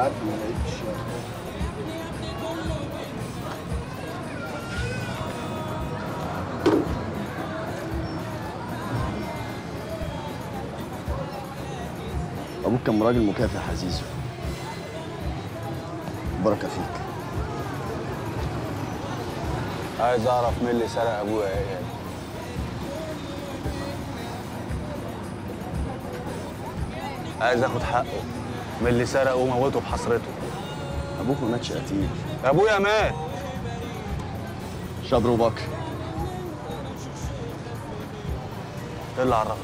عارف اني لقيت في الشارع ابوك كان راجل مكافح يا زيزو بركه فيك عايز اعرف مين اللي سرق ابويا يا اياد عايز اخد حقه من اللي سرقه وموته بحسرته ابوك ما ماتش قتيل ابويا مات شبر وبكر ايه اللي عرفك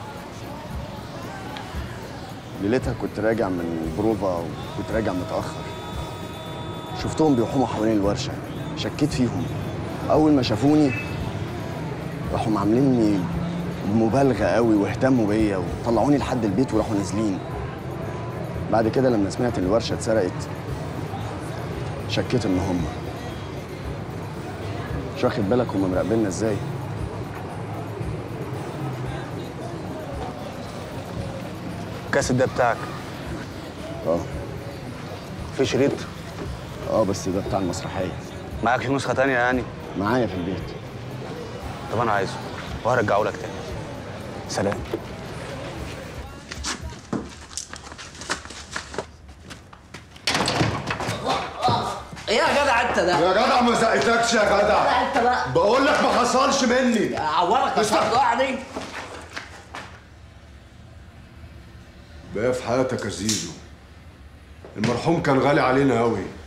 ليلتها كنت راجع من البروفا وكنت راجع متأخر شفتهم بيحوموا حوالين الورشة شكيت فيهم أول ما شافوني راحوا عامليني بمبالغة قوي واهتموا بيا وطلعوني لحد البيت وراحوا نازلين بعد كده لما سمعت إن الورشة اتسرقت شكيت إن هم مش واخد بالك هم مراقبيننا ازاي الكاسيت ده بتاعك اه في شريط اه بس ده بتاع المسرحية معاك في نسخه تانية يعني معايا في البيت طب انا عايزه وهرجعه لك تاني سلام ايه يا جدع انت ده؟ يا جدع ما زقتكش يا لا جدع انت بقى بقول لك ما حصلش مني عورك يا صاحبي يعني بقى في حياتك يا زيزو المرحوم كان غالي علينا قوي